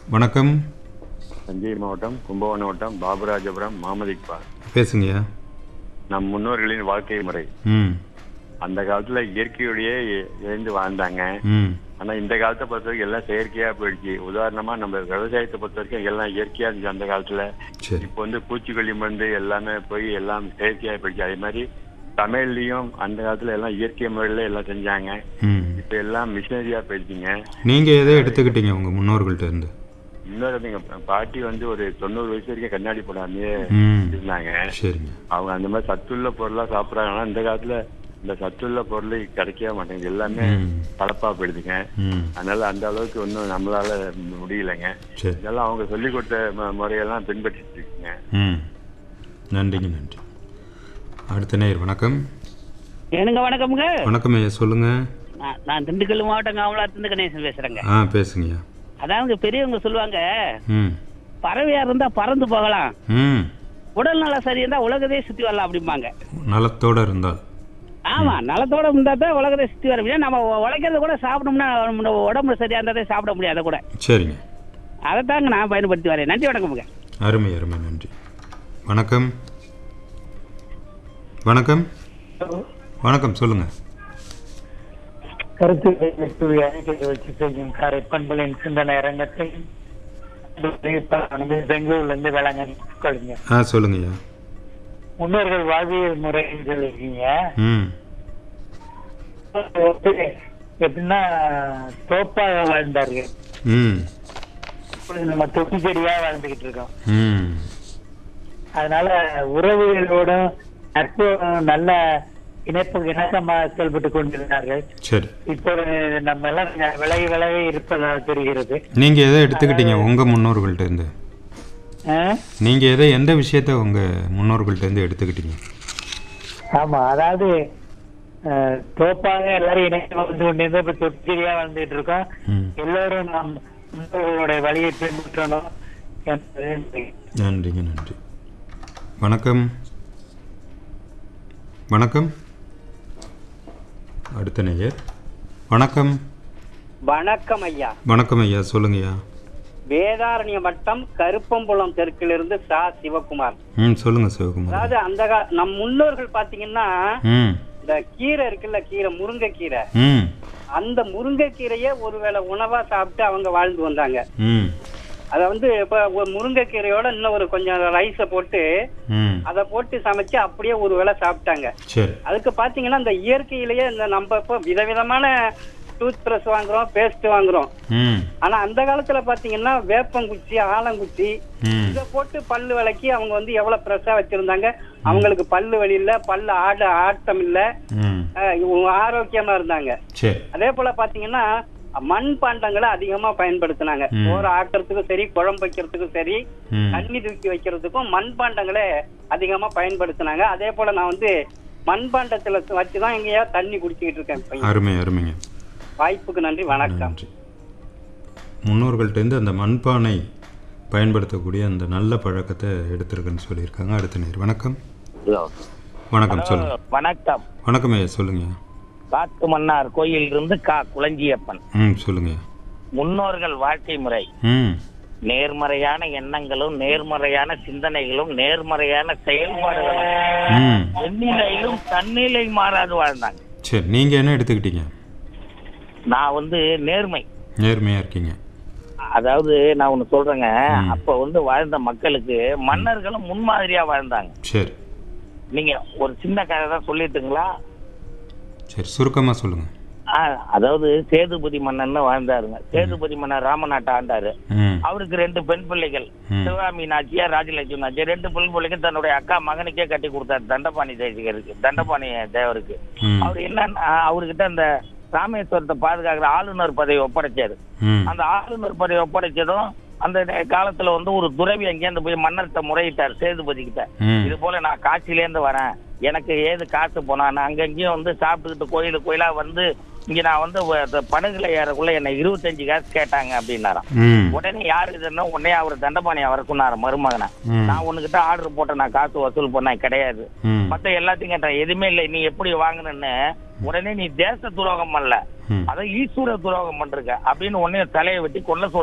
வணக்கம் தஞ்சை மாவட்டம் கும்பகோணம் வட்டம் பாபுராஜபுரம் மாமதி இக்பால் பேசுங்கய்யா நம் முன்னோர்களின் வாழ்க்கை முறை ம் அந்த காலத்துல இயற்கையோடயே எ- எழுந்து வாழ்ந்தாங்க ம் ஆனா இந்த காலத்தை பொறுத்த வரைக்கும் எல்லாம் செயற்கையா போயிடுச்சு உதாரணமா நம்ம விவசாயத்தை பொறுத்த வரைக்கும் எல்லாம் இயற்கையா இருந்துச்சு அந்த காலத்துல சரி இப்போ வந்து பூச்சிக்கொல்லி மருந்து எல்லாமே போய் எல்லாம் செயற்கையா போயிடுச்சு அதே மாதிரி சமையல்லையும் அந்த காலத்துல எல்லாம் இயற்கை முறையில எல்லாம் செஞ்சாங்க ம் இப்ப எல்லாம் மிஷினரியா போயிடுச்சுங்க நீங்கள் எதை எடுத்துக்கிட்டீங்க உங்கள் முன்னோர்கள்ட்ட இருந்து இன்னொரு எங்க பாட்டி வந்து ஒரு தொண்ணூறு வயசு வரைக்கும் கண்ணாடி போடாமே ம் இருந்தாங்க சரிங்க அவங்க அந்த மாதிரி சத்துள்ள பொருளா சாப்பிடுறாங்க ஆனா இந்த காலத்துல இந்த சத்துள்ள பொருள் கிடைக்கவே மாட்டேங்குது எல்லாமே ம் கலப்பா போயிடுதுங்க ம் அதனால அந்த அளவுக்கு ஒன்றும் நம்மளால முடியலைங்க சரி இதெல்லாம் அவங்க சொல்லி கொடுத்த மு- முறையெல்லாம் பின்பற்றிட்டு இருக்குங்க ம் நன்றிங்க நன்றி அடுத்த நேர் வணக்கம் எனக்கு வணக்கம்ங்க வணக்கம் ஐயா சொல்லுங்கள் நான் நான் திண்டுக்கல் மாவட்டம் காவலாத்திருந்து கணேசன் பேசுறேங்க ஆ பேசுங்கய்யா அதாவதுங்க பெரியவங்க சொல்லுவாங்க ம் பறவையா இருந்தா பறந்து போகலாம் ம் உடல் நலம் சரி இருந்தா உலகத்தையே சுத்தி வரலாம் அப்படிம்பாங்க நலத்தோடு இருந்தால் ஆமா நலத்தோட இருந்தா தான் உலகத்தை சுத்தி வர முடியும் நம்ம உ- உழைக்கிறத கூட சாப்பிடணும்னா நம்ம உடம்பு சரியா இருந்தா தான் சாப்பிட முடியும் அதை கூட சரிங்க அதைத்தாங்க நான் பயன்படுத்தி வரேன் நன்றி வணக்கம்ங்க அருமை அருமை நன்றி வணக்கம் வணக்கம் வணக்கம் சொல்லுங்கள் கருத்து வெளியிட்டு அறிக்கை வச்சு செய்யும் காரை பண்புகளின் சிந்தனை அரங்கத்தை பெங்களூர்ல இருந்து வேளாங்கண்ணி கொள்ளுங்க ஆ சொல்லுங்கய்யா முன்னோர்கள் வாழ்வியல் முறைன்னு சொல்லியிருக்கீங்க ம் எப்படின்னா தோப்பாக வாழ்ந்தார்கள் ம் இப்பொழுது நம்ம தொட்டி செடியா வாழ்ந்துகிட்டு இருக்கோம் ம் அதனால உறவுகளோடும் நட்போடும் நல்ல இணைப்பு இணக்கமா செயல்பட்டு கொண்டிருந்தார்கள் சரி இப்போ நம்ம எல்லாம் கொஞ்சம் விலகி விலகி இருப்பதாக தெரிகிறது நீங்கள் எதை எடுத்துக்கிட்டீங்க உங்கள் முன்னோர்கள்ட்ட இருந்து ஆ? நீங்கள் எதை எந்த விஷயத்த உங்கள் முன்னோர்கள்ட்ட இருந்து எடுத்துக்கிட்டீங்க ஆமா அதாவது அஹ், தோப்பாக எல்லாரும் இணைந்து வந்து கொண்டிருந்தோம் இப்ப தொட்டிரியா வந்துகிட்டு இருக்கோம் ம் எல்லோரும் நாம் முன்னோர்களுடைய வழியை பின்பற்றணும் என்பது நன்றிங்க நன்றி வணக்கம் வணக்கம் அடுத்த நேயர் வணக்கம் வணக்கம் ஐயா வணக்கம் ஐயா சொல்லுங்கய்யா வேதாரண்ய மட்டம் கருப்பம்புலம் தெற்கிலிருந்து சா சிவகுமார் ம் சொல்லுங்க சிவகுமார் அதாவது அந்த கா- நம் முன்னோர்கள் பாத்தீங்கன்னா ம் இந்த கீரை இருக்குல்ல கீரை முருங்கைக்கீரை ம் அந்த முருங்கைக்கீரையே ஒருவேளை உணவா சாப்பிட்டு அவங்க வாழ்ந்து வந்தாங்க ம் அத வந்து இப்ப ஒரு முருங்கைக்கீரையோட இன்னும் ஒரு கொஞ்சம் ரைஸ போட்டு ம் அதை போட்டு சமைச்சு அப்படியே ஒரு வேளை சாப்பிட்டாங்க சரி அதுக்கு பாத்தீங்கன்னா இந்த இயற்கையிலேயே இந்த நம்ம இப்போ விதவிதமான டூத் பிரஷ் வாங்குறோம் பேஸ்ட் வாங்குறோம் ம் ஆனா அந்த காலத்துல பாத்தீங்கன்னா வேப்பங்குச்சி ஆலங்குச்சி ம் இத போட்டு பல்லு விளக்கி அவங்க வந்து எவ்வளவு ஃப்ரெஷ்ஷா வச்சிருந்தாங்க அவங்களுக்கு பல்லு வலி இல்ல பல்லு ஆட ஆட்டம் இல்ல ம் அஹ் இவங்க ஆரோக்கியமா இருந்தாங்க சரி அதே போல பாத்தீங்கன்னா மண் பாண்டங்களை அதிகமா பயன்படுத்தினாங்க ம். சோறு ஆக்கிறதுக்கும் சரி குழம்பு வைக்கிறதுக்கும் சரி ம் தண்ணி தூக்கி வைக்கிறதுக்கும் மண்பாண்டங்களை அதிகமா பயன்படுத்தினாங்க அதே போல நான் வந்து மண்பாண்டத்துல வச்சுதான் எங்கேயா தண்ணி குடிச்சுக்கிட்டு இருக்கேன் இப்ப. அருமை அருமைங்க வாய்ப்புக்கு நன்றி வணக்கம் நன்றி முன்னோர்கள்ட்டேருந்து அந்த மண்பானை பயன்படுத்தக்கூடிய அந்த நல்ல பழக்கத்தை எடுத்திருக்குன்னு சொல்லியிருக்காங்க அடுத்த நேர் வணக்கம் வணக்கம் சொல்லுங்க வணக்கம் வணக்கம் ஐயா சொல்லுங்க காட்டு மன்னார் கோயில் இருந்து கா குளஞ்சியப்பன் ம் சொல்லுங்க முன்னோர்கள் வாழ்க்கை முறை ம் நேர்மறையான எண்ணங்களும் நேர்மறையான சிந்தனைகளும் நேர்மறையான செயல்பாடுகளும் ம் எண்ணிலையிலும் தன்னிலை மாறாது வாழ்ந்தாங்க சரி நீங்கள் என்ன எடுத்துக்கிட்டீங்க நான் வந்து நேர்மை நேர்மையாக இருக்கீங்க அதாவது நான் ஒண்ணு சொல்றேங்க ம். அப்ப வந்து வாழ்ந்த மக்களுக்கு மன்னர்களும் முன்மாதிரியா வாழ்ந்தாங்க சரி நீங்க ஒரு சின்ன கதை தான் சொல்லிட்டுங்களா சரி சுருக்கமாக சொல்லுங்கள் ஆ, அதாவது சேதுபதி மன்னன் வாழ்ந்தாருங்க சேதுபதி மன்னர் ராமநாட்டை ஆண்டாரு ம் அவருக்கு ரெண்டு பெண் பிள்ளைகள் ம். சிவகாமி நாச்சியார் ராஜலட்சுமி நாச்சியார் ரெண்டு பெண் பிள்ளைகள் தன்னுடைய அக்கா மகனுக்கே கட்டி கொடுத்தாரு தண்டபாணி தேசிகருக்கு தண்டபாணி தேவருக்கு ம் அவர் என்னன்னா அவர்கிட்ட அந்த ராமேஸ்வரத்தை பாதுகாக்கிற ஆளுநர் பதவி ஒப்படைச்சாரு ம் அந்த ஆளுநர் பதவி ஒப்படைச்சதும் அந்த நே- காலத்துல வந்து ஒரு துறவி அங்கேருந்து போய் மன்னர்கிட்ட முறையிட்டார் சேதுபதி கிட்ட ம் இது போல நான் காட்சியில இருந்து வரேன் எனக்கு ஏது காசு போனா நான் அங்கங்கேயும் வந்து சாப்பிட்டுக்கிட்டு கோயிலு கோயிலா வந்து இங்க நான் வந்து வ- இந்த படகுல ஏறக்குள்ள என்ன இருபத்தஞ்சு காசு கேட்டாங்க அப்படின்னாராம் ம் உடனே யாரு இதுன்னா உடனே அவர் தண்டபாணி வர சொன்னாரு மருமகனை ம் நான் உன்கிட்ட ஆர்டர் போட்டேன் நான் காசு வசூல் பண்ணேன் கிடையாது ம் மத்த எல்லாத்தையும் கேட்டேன் எதுவுமே இல்லை நீ எப்படி வாங்கினன்னு உடனே நீ தேச துரோகம் பண்ணல ம் அதை ஈஸ்வர துரோகம் பண்றீங்க அப்படின்னு உடனே தலையை வெட்டி கொல்ல சொல்ற